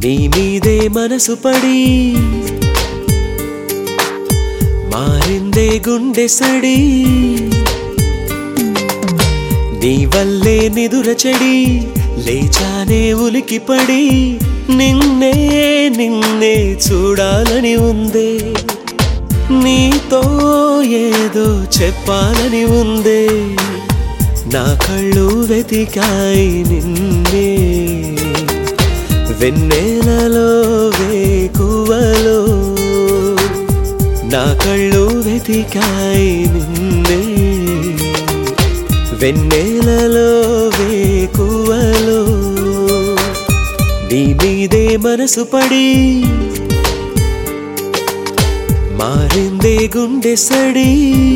నీ మీదే మనసు పడి మారిందే గుండె సడి నీ వల్లే నిదుర చెడి లేచానే ఉలికి పడి నిన్నే నిన్నే చూడాలని ఉందే నీతో ఏదో చెప్పాలని ఉందే నా కళ్ళు వెతికాయి నిన్నే వెన్నెలలో వేకువలో నా కళ్ళు వెతికాయి నిన్నే వెన్నెలలో వేకువలో నీ మీదే మనసు పడి మారిందే గుండె సడి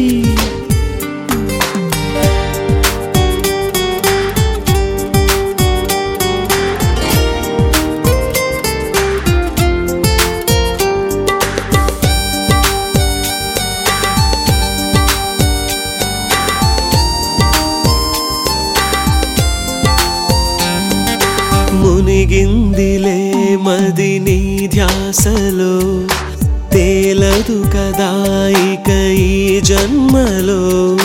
మునిగిందిలే మది నీ ధ్యాసలో తేలదు కదా ఇక ఈ జన్మలో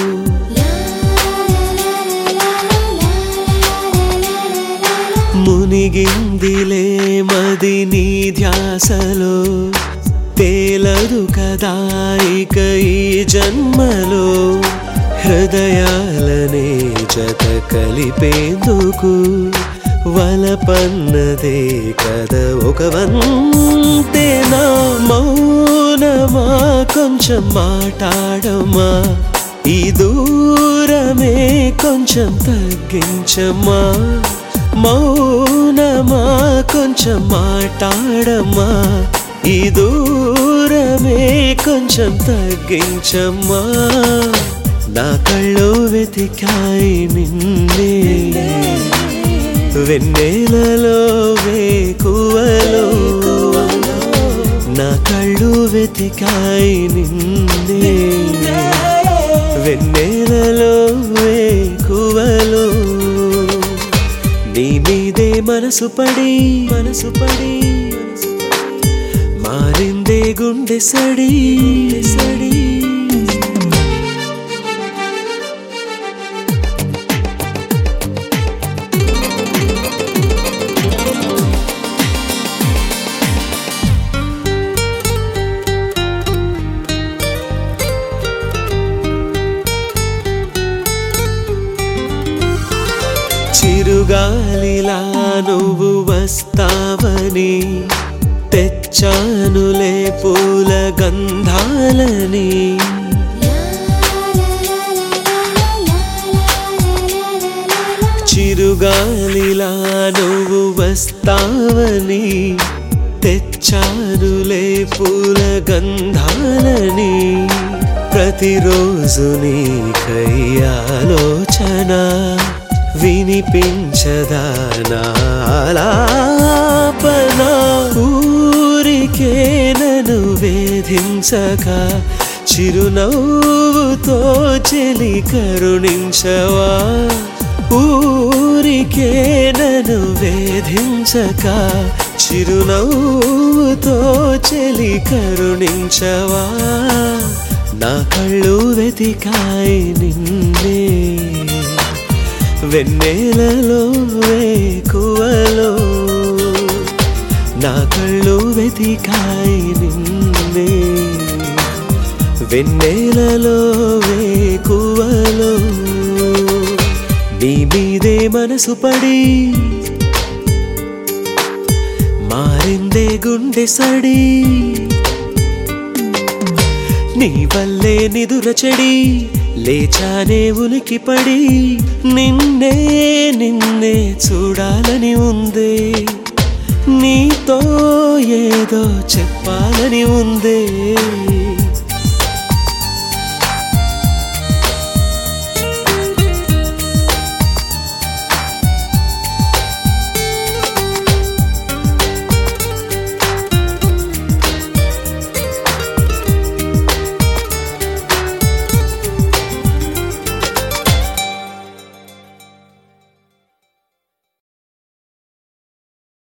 మునిగిందిలే మది నీ ధ్యాసలో తేలదు కదా ఇక ఈ జన్మలో హృదయాలనే జత కలిపేందుకు వలపన్నదే కద ఒక వంతేనా మౌనమా కొంచెం మాట్లాడమా ఈ దూరమే కొంచెం తగ్గించమ్మా మౌనమా కొంచెం మాట్లాడమా ఈ దూరమే కొంచెం తగ్గించమ్మా నా కళ్ళు వెతికాయి నిన్నే వెన్నెలలో వేకువలో నా కళ్ళు వెతికాయి నిన్నే వెన్నెలలో వేకువలో నీ మీదే మనసు పడి మనసు పడి మారిందే గుండె సడి సడి చిరుగాలిలా నువ్వు వస్తావని తెచ్చానులే పూల గంధాలని చిరుగాలిలా నువ్వు వస్తావని తెచ్చానులే పూల గంధాలని ప్రతిరోజు నీకై ఆలోచన వినిపించదా నాలాపన ఊరికే నన్ను వేధించక చిరునవ్వుతో చెలి కరుణించవా ఊరికే నన్ను వేధించక చిరునవ్వుతో చెలి కరుణించవా నా కళ్ళు వెతికాయి నిన్నే వెన్నెలలో వేకువలో నా కళ్ళు వెతికాయి నిన్నే వెన్నెలలో వేకువలో నీ మీదే మనసు పడి మారిందే గుండె సడి నీ వల్లే నిదుర చెడి లేచానే ఉలికి పడి నిన్నే నిన్నే చూడాలని ఉందే నీతో ఏదో చెప్పాలని ఉందే